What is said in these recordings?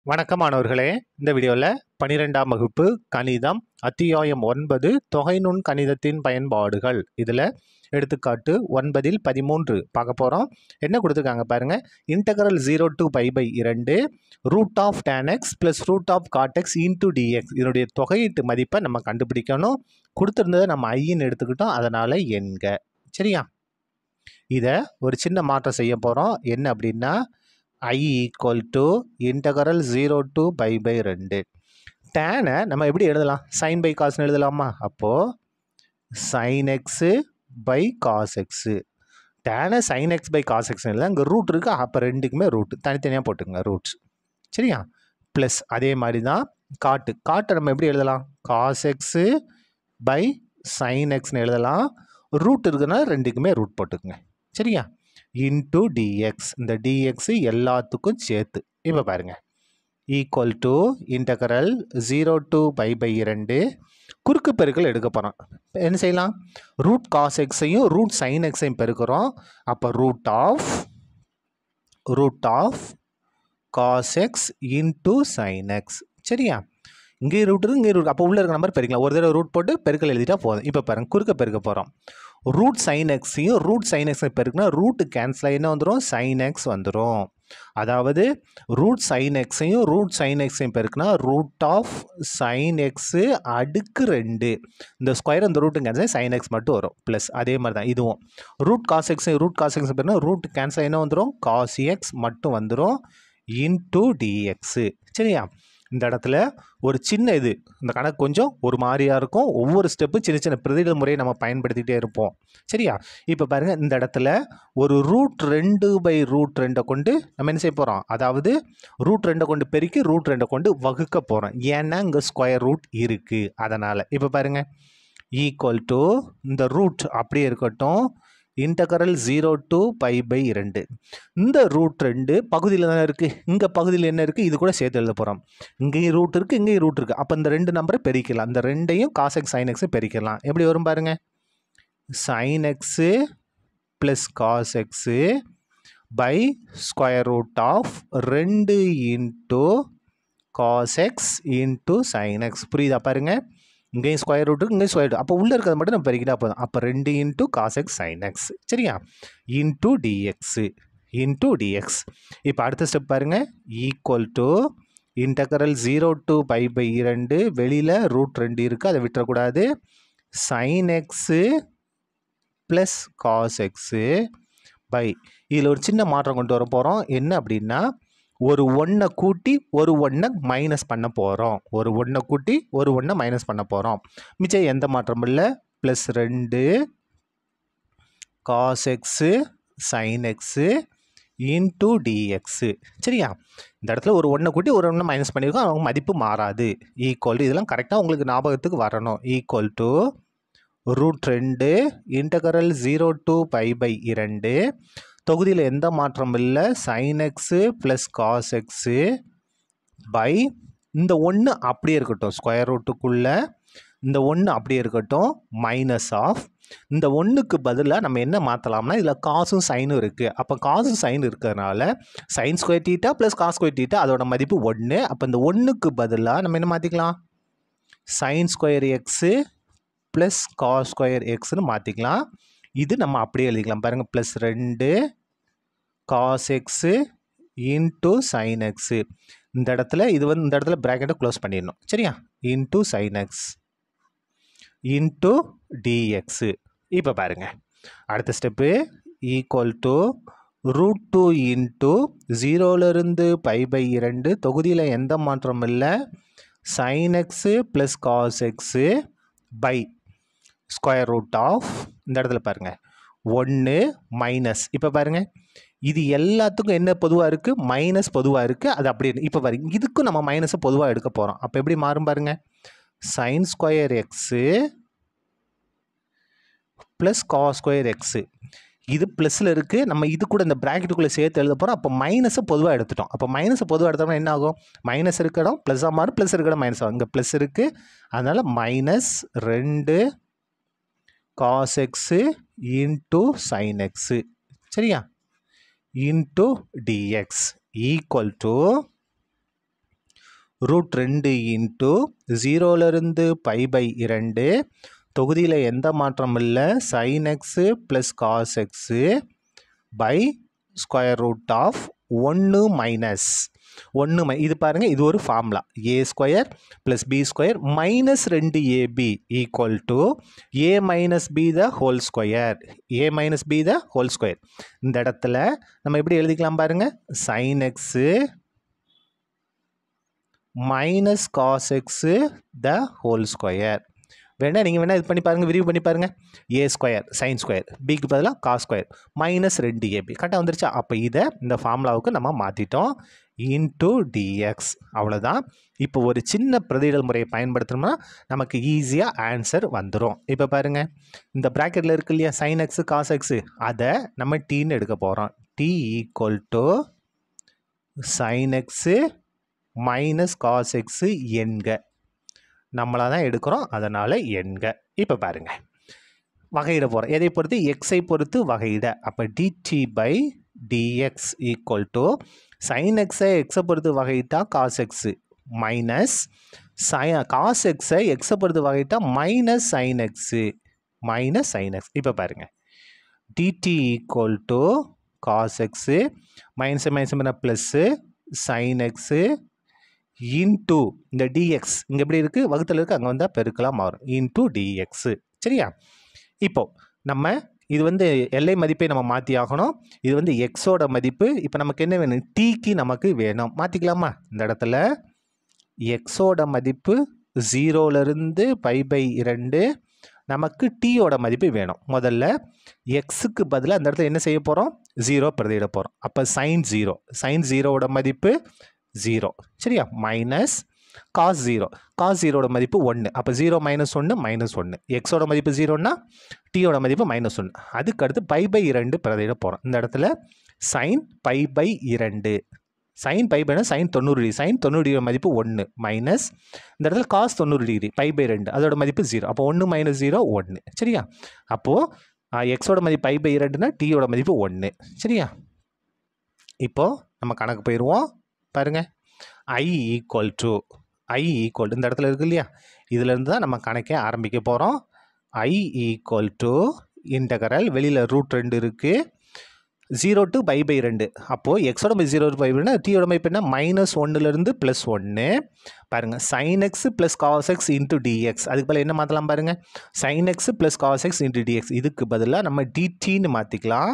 வணக்கம் மாணவர்களே இந்த வீடியோவில் பனிரெண்டாம் வகுப்பு கணிதம் அத்தியாயம் ஒன்பது தொகை நுண் கணிதத்தின் பயன்பாடுகள் இதில் எடுத்துக்காட்டு ஒன்பதில் பதிமூன்று பார்க்க போகிறோம் என்ன கொடுத்துருக்காங்க பாருங்க integral zero to pi by இரண்டு root of tan x plus root of cot x into dx இதனுடைய தொகையீட்டு மதிப்பை நம்ம கண்டுபிடிக்கணும் கொடுத்துருந்ததை நம்ம ஐன்னு எடுத்துக்கிட்டோம் அதனால் எண்க சரியா இதை ஒரு சின்ன மாற்றம் செய்ய போகிறோம் என்ன அப்படின்னா I equal to integral zero to pi by ரெண்டு டேனை நம்ம எப்படி எழுதலாம் சைன் பை காஸ்னு எழுதலாமா அப்போது sine x by cos x டேனை சைன் எக்ஸ் பை காஸ் எக்ஸ்னு எழுத அங்கே ரூட் இருக்குது அப்போ ரெண்டுக்குமே ரூட் தனித்தனியாக போட்டுங்க ரூட்ஸ் சரியா ப்ளஸ் அதே மாதிரி தான் காட்டு காட்டை நம்ம எப்படி எழுதலாம் காஸ் எக்ஸு பை சைன் எக்ஸ்னு எழுதலாம் ரூட் இருக்குன்னா ரெண்டுக்குமே ரூட் போட்டுக்குங்க சரியா இன்டு டிஎக்ஸ் இந்த டிஎக்ஸ் எல்லாத்துக்கும் சேர்த்து இப்போ பாருங்க equal to integral zero to pi by இரண்டு குறுக்கு பெருக்கல் எடுக்க போகிறோம் என்ன செய்யலாம் ரூட் காஸ் எக்ஸையும் ரூட் சைன் எக்ஸையும் பெருக்கிறோம் அப்போ root of root of cos x into sine x சரியா இங்கே ரூட் இருக்கு இங்கே ரூட் அப்போ உள்ள இருக்க நம்பர் பெருக்கலாம் ஒரு தடவை ரூட் போட்டு பெருக்கல் எழுதிட்டா போதும் இப்போ பாருங்க குறுக்க பெருக்க போகிறோம் ரூட் சைன் எக்ஸையும் ரூட் சைன் எக்ஸை பெருக்குனா ரூட் கேன்சல் ஆகி என்ன வந்துடும் சைன் எக்ஸ் வந்துடும் அதாவது ரூட் சைன் எக்ஸையும் ரூட் சைன் எக்ஸையும் பெருக்குனா ரூட் ஆஃப் சைன் எக்ஸு அடுக்கு ரெண்டு இந்த ஸ்கொயர் அந்த ரூட்டு கேன்சல் சைன் எக்ஸ் மட்டும் வரும் ப்ளஸ் அதே மாதிரி தான் இதுவும் ரூட் காஸ் எக்ஸையும் ரூட் காஸ் எக்ஸ் பெருக்குனா ரூட் கேன்சல் என்ன வந்துடும் காஸ் எக்ஸ் மட்டும் வந்துடும் இன்டூ டிஎக்ஸு சரியா இந்த இடத்துல ஒரு சின்ன இது இந்த கணக்கு கொஞ்சம் ஒரு மாதிரியாக இருக்கும் ஒவ்வொரு ஸ்டெப்பும் சின்ன சின்ன பிரதிகள் முறையை நம்ம பயன்படுத்திகிட்டே இருப்போம் சரியா இப்போ பாருங்கள் இந்த இடத்துல ஒரு ரூட் ரெண்டு பை ரூட் ரெண்டை கொண்டு நம்ம என்ன செய்ய போகிறோம் அதாவது ரூட் ரெண்டை கொண்டு பெருக்கி ரூட் ரெண்டை கொண்டு வகுக்க போகிறோம் ஏன்னா இங்கே ஸ்கொயர் ரூட் இருக்குது அதனால் இப்போ பாருங்கள் ஈக்குவல் டு இந்த ரூட் அப்படியே இருக்கட்டும் integral zero to pi by இரண்டு இந்த ரூட் ரெண்டு பகுதியில் தானே இருக்குது இங்கே பகுதியில் என்ன இருக்குது இது கூட சேர்த்து எழுத போகிறோம் இங்கேயும் ரூட் இருக்குது இங்கேயும் ரூட் இருக்குது அப்போ இந்த ரெண்டு நம்பரை பெருக்கலாம் இந்த ரெண்டையும் காஸ் எக்ஸ் சைன் எக்ஸை பெருக்கலாம் எப்படி வரும் பாருங்க sine x plus cos x by square root of ரெண்டு into cos x into sine x புரியுதா பாருங்கள் இங்கேயும் ஸ்கொயர் ரூட் இங்கேயும் ஸ்கொயர் ரூட் அப்போ உள்ளே இருக்கிறது மட்டும் நம்ம பெருக்கிட்டா போதும் அப்போ ரெண்டு into cos x sine x சரியா இன்ட்டு டிஎக்ஸு இன்ட்டு டிஎக்ஸ் இப்போ அடுத்த ஸ்டெப் பாருங்கள் equal to integral zero to pi by இரண்டு வெளியில் ரூட் ரெண்டு இருக்குது அதை விட்டுறக்கூடாது sine x plus cos x by இதில் ஒரு சின்ன மாற்றம் கொண்டு வர போகிறோம் என்ன அப்படின்னா ஒரு ஒன்றை கூட்டி ஒரு ஒன்றை மைனஸ் பண்ண போகிறோம் ஒரு ஒன்றை கூட்டி ஒரு ஒன்றை மைனஸ் பண்ண போகிறோம் மிச்சம் எந்த மாற்றமும் இல்லை ப்ளஸ் ரெண்டு cos x sine x into dx சரியா இந்த இடத்துல ஒரு ஒன்றை கூட்டி ஒரு ஒன்றை மைனஸ் பண்ணியிருக்கோம் அவங்க மதிப்பு மாறாது ஈக்குவல் டு இதெல்லாம் கரெக்டாக உங்களுக்கு ஞாபகத்துக்கு வரணும் ஈக்குவல் டு ரூட் ரெண்டு integral zero to pi by இரண்டு தொகுதியில் எந்த மாற்றம் இல்லை sine x plus cos x by இந்த ஒன்று அப்படியே இருக்கட்டும் ஸ்கொயர் ரூட்டுக்குள்ளே இந்த ஒன்று அப்படியே இருக்கட்டும் மைனஸ் ஆஃப் இந்த ஒன்றுக்கு பதிலாக நம்ம என்ன மாற்றலாம்னா இதில் காசும் சைனும் இருக்குது அப்போ காசும் சைன் இருக்கிறதுனால sine square theta plus cos square theta அதோட மதிப்பு ஒன்று அப்போ இந்த ஒன்றுக்கு பதிலாக நம்ம என்ன மாற்றிக்கலாம் sine square x plus cos square எக்ஸ்னு மாற்றிக்கலாம் இது நம்ம அப்படியே எழுதிக்கலாம் பாருங்கள் ப்ளஸ் ரெண்டு cos x into sine x இந்த இடத்துல இது வந்து இந்த இடத்துல ப்ராக்கெட்டை க்ளோஸ் பண்ணிடணும் சரியா into sine x into dx இப்போ பாருங்கள் அடுத்த step equal to root two into ஜீரோலேருந்து பை பை இரண்டு தொகுதியில் எந்த மாற்றம் இல்லை sine x plus cos x by square root of இந்த இடத்துல பாருங்கள் ஒன்று மைனஸ் இப்போ பாருங்கள் இது எல்லாத்துக்கும் என்ன பொதுவாக இருக்குது மைனஸ் பொதுவாக இருக்குது அது அப்படி இப்போ பாருங்க இதுக்கும் நம்ம மைனஸை பொதுவாக எடுக்க போகிறோம் அப்போ எப்படி மாறும் பாருங்க sine square x plus cos square x இது ப்ளஸில் இருக்குது நம்ம இது கூட இந்த ப்ராக்கெட்டுக்குள்ளே சேர்த்து எழுத போகிறோம் அப்போ மைனஸை பொதுவாக எடுத்துட்டோம் அப்போ மைனஸை பொதுவாக எடுத்தோம்னா என்ன ஆகும் மைனஸ் இருக்க இடம் ப்ளஸ்ஸாக மாறும் ப்ளஸ் இருக்க இடம் மைனஸ் ஆகும் இங்கே ப்ளஸ் இருக்குது அதனால் மைனஸ் ரெண்டு cos x into sine x சரியா into d x equal to root ரெண்டு இன்ட்டு ஜீரோலேருந்து பை பை இரண்டு தொகுதியில் எந்த மாற்றம் இல்லை sine x plus cos x by square root of ஒன்று மைனஸ் ஒன்று மை இது பாருங்கள் இது ஒரு formula a square plus b square minus ரெண்டு a b equal to a minus b the whole square a minus b the whole square இந்த இடத்துல நம்ம எப்படி எழுதிக்கலாம் பாருங்கள் sine x minus cos x the whole square வேணா நீங்கள் வேணால் இது பண்ணி பாருங்கள் விரிவு பண்ணி பாருங்கள் ஏ ஸ்கொயர் சைன் ஸ்கொயர் பிக்கு பதிலாக காஸ் ஸ்கொயர் மைனஸ் ரெண்டு ஏபி கரெக்டாக வந்துருச்சா அப்போ இதை இந்த ஃபார்முலாவுக்கு நம்ம மாற்றிட்டோம் இன்டூ டிஎக்ஸ் அவ்வளோதான் இப்போ ஒரு சின்ன பிரதியிடல் முறையை பயன்படுத்தணும்னா நமக்கு ஈஸியாக ஆன்சர் வந்துடும் இப்போ பாருங்கள் இந்த ப்ராக்கெட்டில் இருக்கு இல்லையா சைன் எக்ஸு காஸ் எக்ஸு அதை நம்ம டீன்னு எடுக்க போகிறோம் t equal to sine x minus cos x எண்க நம்மளாக தான் எடுக்கிறோம் அதனால் எண்க இப்போ பாருங்கள் வகையிட போகிறோம் எதை பொறுத்து எக்ஸை பொறுத்து வகையிட அப்போ d t by d x equal to sine எக்ஸை எக்ஸை பொறுத்து வகையிட்டா காஸ் எக்ஸு மைனஸ் சை காஸ் எக்ஸை எக்ஸை பொறுத்து வகையிட்டா minus sine x minus sine x இப்போ பாருங்கள் d t equal to cos x minus minus பண்ண ப்ளஸ்ஸு சைன் எக்ஸு இன்டூ இந்த டிஎக்ஸ் இங்கே எப்படி இருக்குது வகுத்தில் இருக்குது அங்கே வந்தால் பெருக்கலாக மாறும் இன்டூ டிஎக்ஸு சரியா இப்போ நம்ம இது வந்து எல்லை மதிப்பை நம்ம மாற்றி ஆகணும் இது வந்து எக்ஸோட மதிப்பு இப்போ நமக்கு என்ன வேணும் டீக்கு நமக்கு வேணும் மாற்றிக்கலாமா இந்த இடத்துல எக்ஸோட மதிப்பு ஜீரோலேருந்து பை பை இரண்டு நமக்கு டீயோட மதிப்பு வேணும் முதல்ல எக்ஸுக்கு பதிலாக அந்த இடத்துல என்ன செய்ய போகிறோம் ஜீரோ பிரதியிட போகிறோம் அப்போ சைன் ஜீரோ சைன் ஜீரோவோட மதிப்பு ஜீரோ சரியா மைனஸ் காஸ் ஜீரோ காஸ் ஜீரோட மதிப்பு ஒன்று அப்போ ஜீரோ மைனஸ் ஒன்று மைனஸ் ஒன்று எக்ஸோட மதிப்பு ஜீரோன்னா டீயோட மதிப்பு மைனஸ் ஒன்று அதுக்கு அடுத்து பை பை இரண்டு பிரதியிட போகிறோம் இந்த இடத்துல சைன் பை பை இரண்டு சைன் பை பைனா சைன் தொண்ணூறு டிகிரி சைன் தொண்ணூறு டிகிரி மதிப்பு ஒன்று மைனஸ் இந்த இடத்துல காஸ் தொண்ணூறு டிகிரி பை பை ரெண்டு அதோட மதிப்பு ஜீரோ அப்போ ஒன்று மைனஸ் ஜீரோ ஒன்று சரியா அப்போது எக்ஸோட மதிப்பு பை பை இரண்டுனா டீயோட மதிப்பு ஒன்று சரியா இப்போது நம்ம கணக்கு போயிடுவோம் பாருங்கள் I equal to I equal இந்த இடத்துல இருக்கு இல்லையா இதுலேருந்து தான் நம்ம கணக்கே ஆரம்பிக்க போகிறோம் ஐ ஈக்குவல் டு இன்டகரல் வெளியில் ரூட் ரெண்டு இருக்குது ஜீரோ டு பை பை ரெண்டு அப்போது எக்ஸோட பை ஜீரோ பை பைனா டீயோட மதிப்பு என்ன மைனஸ் ஒன்றுலேருந்து ப்ளஸ் ஒன்று பாருங்கள் sine x plus cos x into d x அதுக்கு பதில் என்ன மாற்றலாம் பாருங்கள் sine x plus cos x into d x இதுக்கு பதிலாக நம்ம டிடின்னு மாற்றிக்கலாம்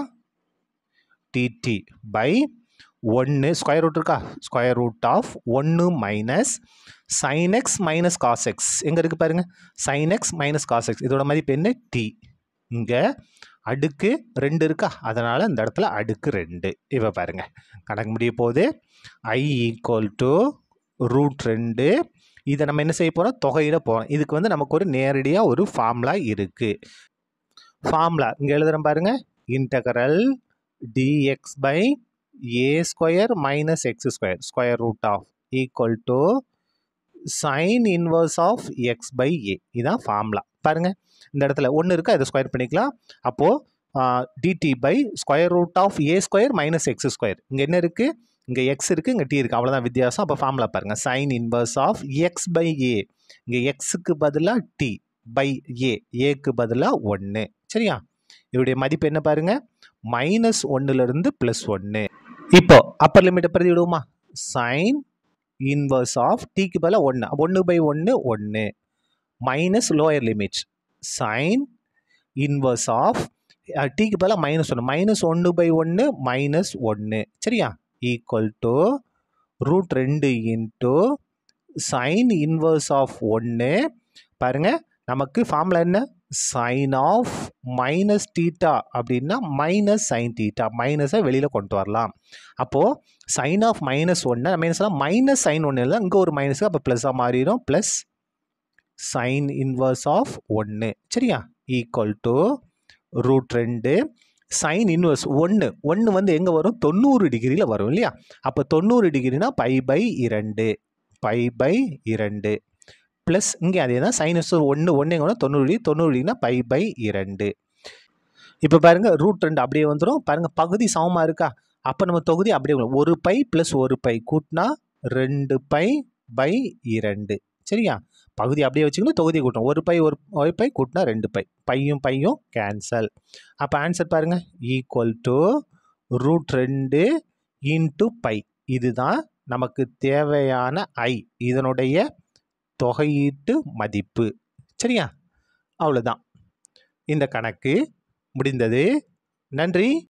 டிடி பை ஒன்று ஸ்கொயர் ரூட் இருக்கா ஸ்கொயர் ரூட் ஆஃப் ஒன்று minus sine x minus cos X எங்கே இருக்குது பாருங்கள் sine x minus cos x இதோட மதிப்பு என்ன டி இங்கே அடுக்கு ரெண்டு இருக்கா அதனால் இந்த இடத்துல அடுக்கு ரெண்டு இப்போ பாருங்கள் கணக்கு முடிய போது ஐ ஈக்குவல் டு ரூட் ரெண்டு இதை நம்ம என்ன செய்ய போகிறோம் தொகையிட போகிறோம் இதுக்கு வந்து நமக்கு ஒரு நேரடியாக ஒரு ஃபார்முலா இருக்குது ஃபார்முலா இங்கே எழுதுகிறேன் பாருங்கள் integral d x by a square minus x square square root of equal to sine inverse of x by a இதுதான் ஃபார்முலா பாருங்கள் இந்த இடத்துல ஒன்று இருக்கா இதை ஸ்கொயர் பண்ணிக்கலாம் அப்போது d t by square root of a square minus x square இங்கே என்ன இருக்குது இங்கே எக்ஸ் இருக்குது இங்கே டி இருக்குது அவ்வளோதான் வித்தியாசம் அப்போ ஃபார்முலா பாருங்கள் sine inverse of x by a இங்கே எக்ஸுக்கு பதிலாக டி பை ஏ ஏக்கு பதிலாக ஒன்று சரியா இதோடைய மதிப்பு என்ன பாருங்கள் மைனஸ் ஒன்றுலேருந்து ப்ளஸ் ஒன்று இப்போ அப்பர் லிமிட்டை பிரதி விடுவோமா சைன் இன்வர்ஸ் ஆஃப் டிக்கு பதிலாக ஒன்று ஒன்று பை ஒன்று ஒன்று minus lower limit sine inverse of டிக்கு பதிலாக மைனஸ் ஒன்று மைனஸ் ஒன்று பை ஒன்று மைனஸ் ஒன்று சரியா ஈக்குவல் டு ரூட் ரெண்டு இன்ட்டு சைன் இன்வர்ஸ் ஆஃப் ஒன்று பாருங்கள் நமக்கு ஃபார்முலா என்ன சைன் ஆஃப் மைனஸ் டீட்டா அப்படின்னா மைனஸ் சைன் டீட்டா மைனஸை வெளியில் கொண்டு வரலாம் அப்போது சைன் ஆஃப் மைனஸ் ஒன்று மைனஸ்லாம் மைனஸ் சைன் ஒன்று இல்லை இங்கே ஒரு மைனஸ் அப்போ ப்ளஸ்ஸாக மாறிடும் ப்ளஸ் சைன் இன்வர்ஸ் ஆஃப் ஒன்று சரியா ஈக்குவல் டு ரூட் ரெண்டு சைன் இன்வர்ஸ் ஒன்று ஒன்று வந்து எங்கே வரும் தொண்ணூறு டிகிரியில் வரும் இல்லையா அப்போ தொண்ணூறு டிகிரினா பை பை இரண்டு பை பை இரண்டு ப்ளஸ் இங்கே அதே தான் சைனஸ் ஒன்று ஒன்று எங்கே வரும் தொண்ணூறு டிகிரி தொண்ணூறு டிகிரினா பை பை இரண்டு இப்போ பாருங்கள் ரூட் ரெண்டு அப்படியே வந்துடும் பாருங்கள் பகுதி சமமாக இருக்கா அப்போ நம்ம தொகுதி அப்படியே வரும் ஒரு பை ப்ளஸ் ஒரு பை கூட்டினா ரெண்டு பை பை இரண்டு சரியா பகுதி அப்படியே வச்சுக்கணும் தொகுதி கூட்டணும் ஒரு பை ஒரு ஒரு பை கூட்டினா ரெண்டு பை பையும் பையும் கேன்சல் அப்போ ஆன்சர் பாருங்கள் ஈக்குவல் டு ரூட் ரெண்டு இன்ட்டு பை இதுதான் நமக்கு தேவையான ஐ இதனுடைய தொகையீட்டு மதிப்பு சரியா அவ்வளோதான் இந்த கணக்கு முடிந்தது நன்றி